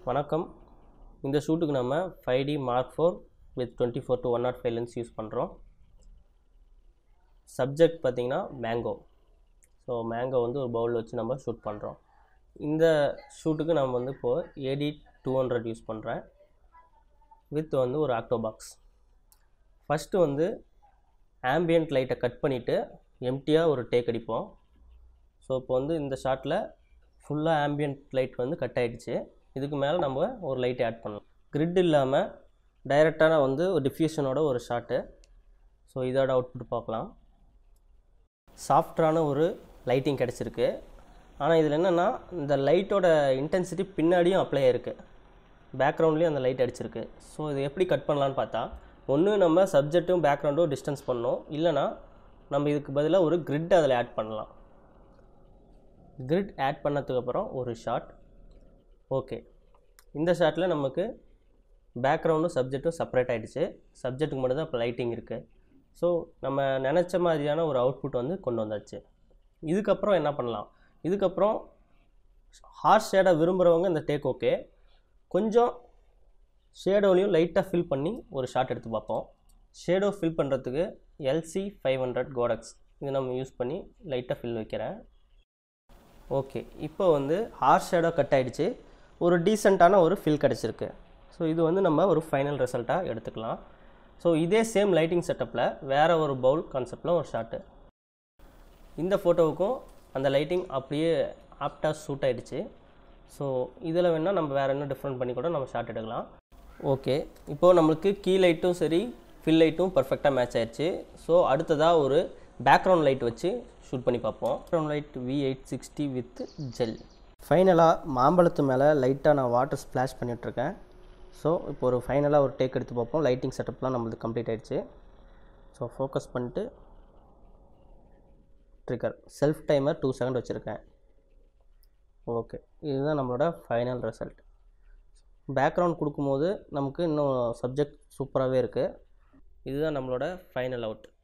வணக்கம் இந்த ஷூட்டுக்கு நம்ம five D mark four with twenty four to one not five lens use பண்ணுறோம் சப்ஜெக்ட் பார்த்திங்கன்னா மேங்கோ ஸோ மேங்கோ வந்து ஒரு பவுலில் வச்சு நம்ம ஷூட் பண்ணுறோம் இந்த ஷூட்டுக்கு நம்ம வந்து இப்போது ஏடி டூ ஹண்ட்ரட் யூஸ் பண்ணுறேன் வித் வந்து ஒரு ஆக்டோ பாக்ஸ் ஃபஸ்ட்டு வந்து ஆம்பியன்ட் லைட்டை கட் பண்ணிவிட்டு எம்டியாக ஒரு டேக் அடிப்போம் ஸோ இப்போ வந்து இந்த ஷாட்டில் ஃபுல்லாக ஆம்பியன்ட் லைட் வந்து கட் ஆகிடுச்சு இதுக்கு மேலே நம்ம ஒரு லைட் ஆட் பண்ணலாம் கிரிட் இல்லாமல் டைரெக்டான வந்து ஒரு டிஃப்யூஷனோட ஒரு ஷாட்டு ஸோ இதோட அவுட்புட் பார்க்கலாம் சாஃப்டான ஒரு லைட்டிங் கிடச்சிருக்கு ஆனால் இதில் என்னென்னா இந்த லைட்டோட இன்டென்சிட்டி பின்னாடியும் அப்ளை ஆயிருக்கு பேக்ரவுண்ட்லேயும் அந்த லைட் அடிச்சிருக்கு ஸோ இது எப்படி கட் பண்ணலான்னு பார்த்தா ஒன்று நம்ம சப்ஜெக்ட்டும் பேக்ரவுண்டும் டிஸ்டன்ஸ் பண்ணணும் இல்லைனா நம்ம இதுக்கு பதிலாக ஒரு கிரிட் அதில் ஆட் பண்ணலாம் கிரிட் ஆட் பண்ணதுக்கப்புறம் ஒரு ஷாட் ஓகே இந்த ஷாட்டில் நமக்கு பேக்ரவுண்டும் சப்ஜெக்ட்டும் செப்பரேட் ஆகிடுச்சு சப்ஜெக்ட்டுக்கு மட்டும் தான் இப்போ லைட்டிங் இருக்குது ஸோ நம்ம நினச்ச மாதிரியான ஒரு அவுட்புட் வந்து கொண்டு வந்தாச்சு இதுக்கப்புறம் என்ன பண்ணலாம் இதுக்கப்புறம் ஹார்ஷ் ஷேடாக விரும்புகிறவங்க இந்த டேக் ஓகே கொஞ்சம் ஷேடோலையும் லைட்டாக ஃபில் பண்ணி ஒரு ஷாட் எடுத்து பார்ப்போம் ஷேடோ ஃபில் பண்ணுறதுக்கு எல்சி ஃபைவ் ஹண்ட்ரட் கோடக்ஸ் இது நம்ம யூஸ் பண்ணி லைட்டாக ஃபில் வைக்கிறேன் ஓகே இப்போ வந்து ஹார்ஷ் ஷேடோ கட் ஆகிடுச்சு ஒரு டீசெண்டான ஒரு ஃபில் கிடச்சிருக்கு ஸோ இது வந்து நம்ம ஒரு ஃபைனல் ரிசல்ட்டாக எடுத்துக்கலாம் ஸோ இதே சேம் லைட்டிங் செட்டப்பில் வேறு ஒரு பவுல் கான்செப்டில் ஒரு ஷாட்டு இந்த ஃபோட்டோவுக்கும் அந்த லைட்டிங் அப்படியே ஆப்டாக சூட் ஆகிடுச்சு ஸோ இதில் வேணால் நம்ம வேறு என்ன டிஃப்ரெண்ட் பண்ணி கூட நம்ம ஷாட் எடுக்கலாம் ஓகே இப்போது நம்மளுக்கு கீ லைட்டும் சரி ஃபில் லைட்டும் பர்ஃபெக்டாக மேட்ச் ஆயிடுச்சு ஸோ அடுத்ததாக ஒரு பேக்ரவுண்ட் லைட் வச்சு ஷூட் பண்ணி பார்ப்போம் background light V eight sixty with gel ஃபைனலாக மாம்பழத்து மேலே லைட்டாக நான் வாட்டர் ஸ்ப்ளாஷ் பண்ணிகிட்ருக்கேன் ஸோ இப்போ ஒரு ஃபைனலாக ஒரு டேக் எடுத்து பார்ப்போம் லைட்டிங் செட்டப்லாம் நம்மளுக்கு கம்ப்ளீட் ஆயிடுச்சு ஸோ ஃபோக்கஸ் பண்ணிட்டு trigger self timer two second வச்சுருக்கேன் ஓகே இதுதான் நம்மளோட ஃபைனல் ரிசல்ட் பேக்ரவுண்ட் கொடுக்கும்போது நமக்கு இன்னும் சப்ஜெக்ட் சூப்பராகவே இருக்குது இதுதான் நம்மளோட ஃபைனல் அவுட்